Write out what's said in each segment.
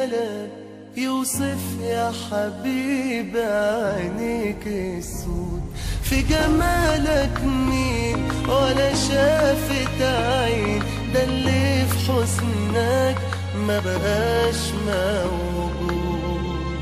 كلام يوصف يا حبيب عينيك السود في جمالك مين ولا شافت عين ده اللي في حسنك ما بقاش موجود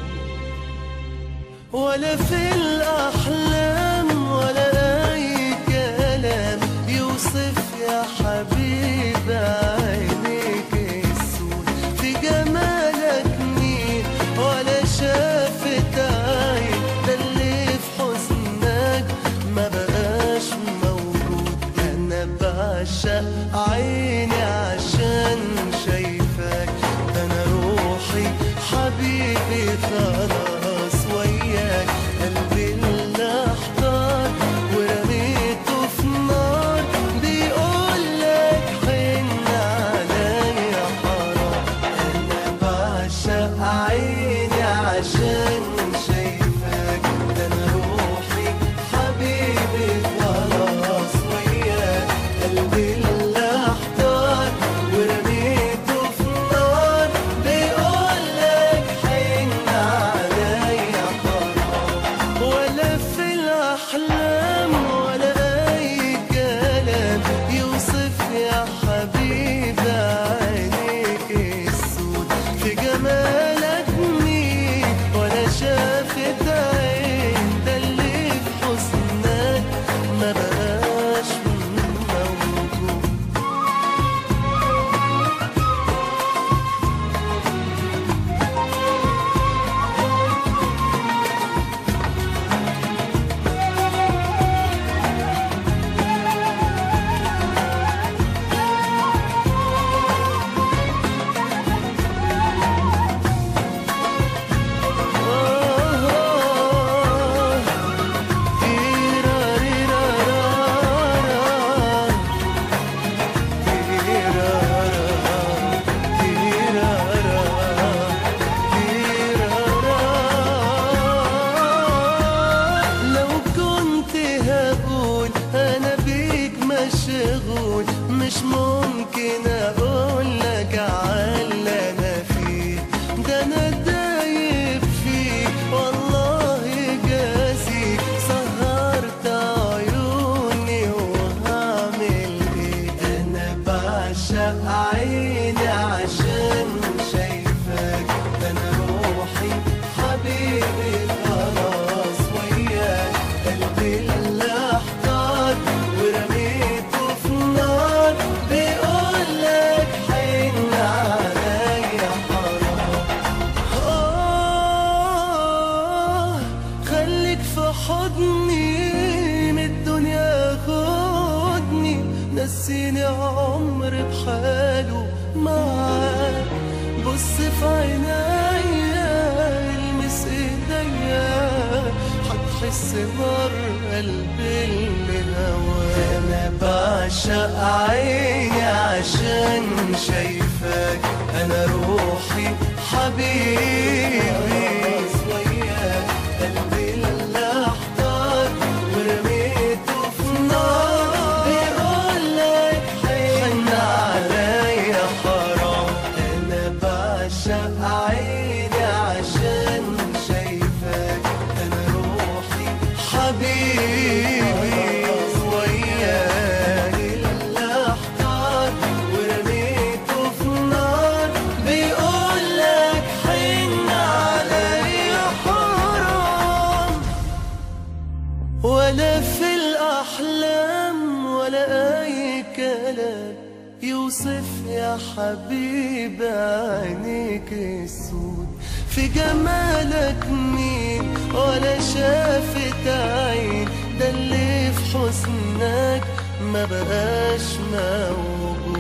ولا في الأحلام ولا أي كلام يوصف يا حبيب عينيك السود في جمالك مين ولا شافت عين ده اللي في حزنك ما بقاش موجود أنا بعشق عيني عشان شايفك ده أنا روحي حبيبي خلاص وياك قلبي اللي احتار ورميته في نار بيقول لك حن عليا حرام انا بعشق عيني عشان شايفك ده انا روحي حبيبي خلاص وياك قلبي اللي احتار ورميته في نار بيقول لك حن عليا حرام ولا في الأحلام ولا أي كلام يوصف يا حبيب عينيك السود في جمالك مين ولا شافت عين ده اللي في حسنك ما بقاش موجود لو كنت هقول انا بيك مشغول مش ممكن اقول لك على انا فيه ده انا دايب فيك والله جازيك سهرت عيوني وهعمل ايه انا بعشق عيني عشان شايفك ده انا روحي حبيبي خلاص وياك قلبي اللي احتار ورميته في نار بيقول لك حن عليا حرام آه خليك في حضني من الدنيا خدني نسيني عمر بحاله معاك بص في عينيا المس ايديا هتحس نار قلبي اللي هواك انا بعشق عيني عشان شايفك انا روحي حبيبي وياك قلبي اللي احتار ورميته في نار بيقول لك حن عليا حرام انا بعشق عيني عشان شايفك انا روحي حبيبي وياك اللي احتار ورميته في نار بيقول لك حن عليا حرام ولا في الأحلام ولا أي كلام يوصف يا حبيب عينيك السود في جمالك مين ولا شافت عين ده اللي في حسنك ما بقاش موجود